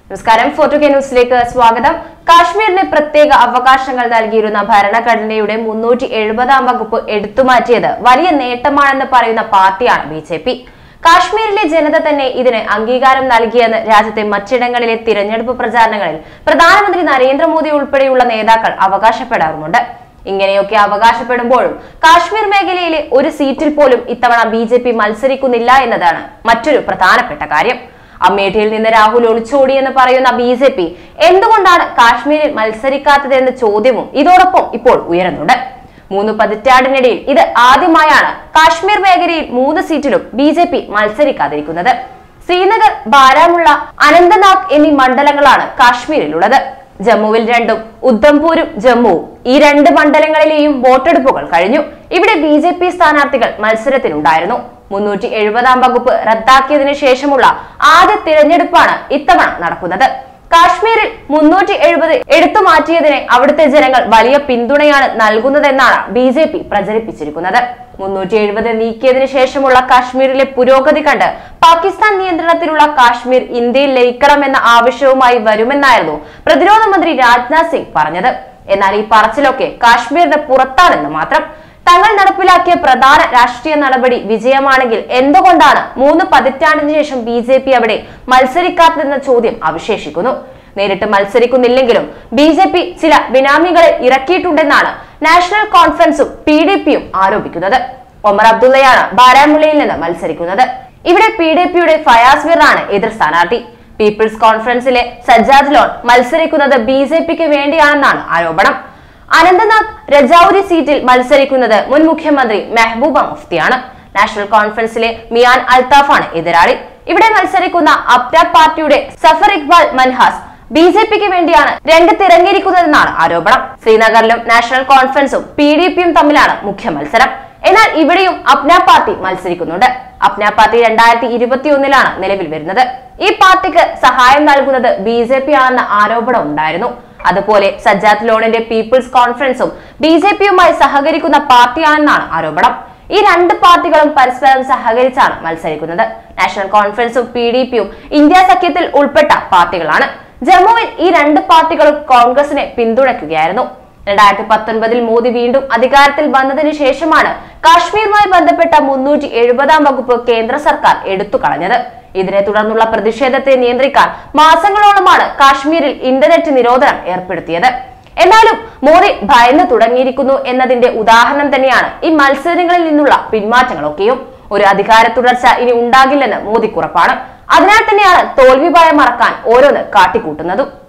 നമസ്കാരം ഫോർട്ടു കെ ന്യൂസിലേക്ക് സ്വാഗതം കാശ്മീരിന് പ്രത്യേക അവകാശങ്ങൾ നൽകിയിരുന്ന ഭരണഘടനയുടെ മുന്നൂറ്റി എഴുപതാം വകുപ്പ് എടുത്തുമാറ്റിയത് വലിയ നേട്ടമാണെന്ന് പറയുന്ന പാർട്ടിയാണ് ബി ജെ പി കാശ്മീരിലെ ജനത തന്നെ ഇതിന് അംഗീകാരം നൽകിയെന്ന് രാജ്യത്തെ മറ്റിടങ്ങളിലെ തിരഞ്ഞെടുപ്പ് പ്രചാരണങ്ങളിൽ പ്രധാനമന്ത്രി നരേന്ദ്രമോദി ഉൾപ്പെടെയുള്ള നേതാക്കൾ അവകാശപ്പെടാറുമുണ്ട് ഇങ്ങനെയൊക്കെ അവകാശപ്പെടുമ്പോഴും കാശ്മീർ മേഖലയിലെ ഒരു സീറ്റിൽ പോലും ഇത്തവണ ബി ജെ പി മത്സരിക്കുന്നില്ല എന്നതാണ് മറ്റൊരു പ്രധാനപ്പെട്ട കാര്യം അമേഠിയിൽ നിന്ന് രാഹുൽ ഒളിച്ചോടിയെന്ന് പറയുന്ന ബി ജെ പി എന്തുകൊണ്ടാണ് കാശ്മീരിൽ മത്സരിക്കാത്തതെന്ന ചോദ്യവും ഇതോടൊപ്പം ഇപ്പോൾ ഉയരുന്നുണ്ട് മൂന്ന് പതിറ്റാണ്ടിനിടയിൽ ഇത് ആദ്യമായാണ് കാശ്മീർ മേഖലയിൽ മൂന്ന് സീറ്റിലും ബി ജെ പി മത്സരിക്കാതിരിക്കുന്നത് ശ്രീനഗർ ബാരാമുള്ള അനന്തനാഗ് എന്നീ മണ്ഡലങ്ങളാണ് കാശ്മീരിലുള്ളത് ജമ്മുവിൽ രണ്ടും ഉദ്ധംപൂരും ജമ്മുവും ഈ രണ്ട് മണ്ഡലങ്ങളിലെയും വോട്ടെടുപ്പുകൾ കഴിഞ്ഞു ഇവിടെ ബി ജെ പി സ്ഥാനാർത്ഥികൾ മത്സരത്തിനുണ്ടായിരുന്നു മുന്നൂറ്റി എഴുപതാം വകുപ്പ് റദ്ദാക്കിയതിനു ശേഷമുള്ള ആദ്യ തിരഞ്ഞെടുപ്പാണ് ഇത്തവണ നടക്കുന്നത് കാശ്മീരിൽ മുന്നൂറ്റി എഴുപത് എടുത്തു മാറ്റിയതിനെ അവിടുത്തെ ജനങ്ങൾ വലിയ പിന്തുണയാണ് നൽകുന്നതെന്നാണ് ബി ജെ പി പ്രചരിപ്പിച്ചിരിക്കുന്നത് മുന്നൂറ്റി എഴുപത് നീക്കിയതിനു ശേഷമുള്ള കാശ്മീരിലെ പുരോഗതി കണ്ട് പാകിസ്ഥാൻ നിയന്ത്രണത്തിലുള്ള കാശ്മീർ ഇന്ത്യയിൽ ലയിക്കണമെന്ന ആവശ്യവുമായി വരുമെന്നായിരുന്നു പ്രതിരോധ മന്ത്രി രാജ്നാഥ് സിംഗ് പറഞ്ഞത് എന്നാൽ ഈ പറച്ചിലൊക്കെ കാശ്മീരിന് പുറത്താണെന്ന് മാത്രം തങ്ങൾ നടപ്പിലാക്കിയ പ്രധാന രാഷ്ട്രീയ നടപടി വിജയമാണെങ്കിൽ എന്തുകൊണ്ടാണ് മൂന്ന് പതിറ്റാണ്ടിന് ശേഷം ബി ജെ പി അവിടെ മത്സരിക്കാത്തതെന്ന ചോദ്യം അവശേഷിക്കുന്നു നേരിട്ട് മത്സരിക്കുന്നില്ലെങ്കിലും ബി ജെ പി ചില ബിനാമികളെ ഇറക്കിയിട്ടുണ്ടെന്നാണ് നാഷണൽ കോൺഫറൻസും പി ഡി പിയും ആരോപിക്കുന്നത് ഒമർ അബ്ദുള്ളയാണ് ബാരാമുള്ളയിൽ നിന്ന് മത്സരിക്കുന്നത് ഇവിടെ പി ഡി പിയുടെ ഫയാസ് മിറാണ് എതിർ സ്ഥാനാർത്ഥി പീപ്പിൾസ് കോൺഫറൻസിലെ സജ്ജാദ് ലോൺ മത്സരിക്കുന്നത് ബി ജെ പിക്ക് വേണ്ടിയാണെന്നാണ് ആരോപണം അനന്തനാഗ് രജൌരി സീറ്റിൽ മത്സരിക്കുന്നത് മുൻ മുഖ്യമന്ത്രി മെഹബൂബ മുഫ്തിയാണ് നാഷണൽ കോൺഫറൻസിലെ മിയാൻ അൽത്താഫാണ് എതിരാളി ഇവിടെ മത്സരിക്കുന്ന അപ്ന പാർട്ടിയുടെ സഫർ ഇക്ബാൽ മൻഹാസ് ബി ജെ പിക്ക് വേണ്ടിയാണ് രംഗത്തിറങ്ങിയിരിക്കുന്നതെന്നാണ് ആരോപണം ശ്രീനഗറിലും നാഷണൽ കോൺഫറൻസും പി ഡി പിയും തമ്മിലാണ് മുഖ്യ മത്സരം എന്നാൽ ഇവിടെയും അപ്ന പാർട്ടി മത്സരിക്കുന്നുണ്ട് അപ്ന പാർട്ടി രണ്ടായിരത്തി ഇരുപത്തിയൊന്നിലാണ് നിലവിൽ വരുന്നത് ഈ പാർട്ടിക്ക് സഹായം നൽകുന്നത് ബി ജെ പി ആണെന്ന ആരോപണം ഉണ്ടായിരുന്നു അതുപോലെ സജ്ജാദ് ലോണിന്റെ പീപ്പിൾസ് കോൺഫറൻസും ബി ജെ പിയുമായി സഹകരിക്കുന്ന പാർട്ടിയാണെന്നാണ് ആരോപണം ഈ രണ്ട് പാർട്ടികളും പരസ്പരം സഹകരിച്ചാണ് മത്സരിക്കുന്നത് നാഷണൽ കോൺഫറൻസും പി ഡി പിയും ഇന്ത്യ സഖ്യത്തിൽ ഉൾപ്പെട്ട പാർട്ടികളാണ് ജമ്മുവിൽ ഈ രണ്ട് പാർട്ടികളും കോൺഗ്രസിനെ പിന്തുണയ്ക്കുകയായിരുന്നു രണ്ടായിരത്തി പത്തൊൻപതിൽ മോദി വീണ്ടും അധികാരത്തിൽ വന്നതിന് ശേഷമാണ് കാശ്മീരുമായി ബന്ധപ്പെട്ട മുന്നൂറ്റി എഴുപതാം വകുപ്പ് കേന്ദ്ര സർക്കാർ എടുത്തു കളഞ്ഞത് ഇതിനെ തുടർന്നുള്ള പ്രതിഷേധത്തെ നിയന്ത്രിക്കാൻ മാസങ്ങളോളമാണ് കാശ്മീരിൽ ഇന്റർനെറ്റ് നിരോധനം ഏർപ്പെടുത്തിയത് എന്നാലും മോദി ഭയന്നു തുടങ്ങിയിരിക്കുന്നു എന്നതിന്റെ ഉദാഹരണം തന്നെയാണ് ഈ മത്സരങ്ങളിൽ നിന്നുള്ള പിന്മാറ്റങ്ങളൊക്കെയും ഒരു അധികാര തുടർച്ച ഇനി ഉണ്ടാകില്ലെന്ന് മോദിക്കുറപ്പാണ് അതിനാൽ തന്നെയാണ് തോൽവി ഭയം മറക്കാൻ ഓരോന്ന് കാട്ടിക്കൂട്ടുന്നതും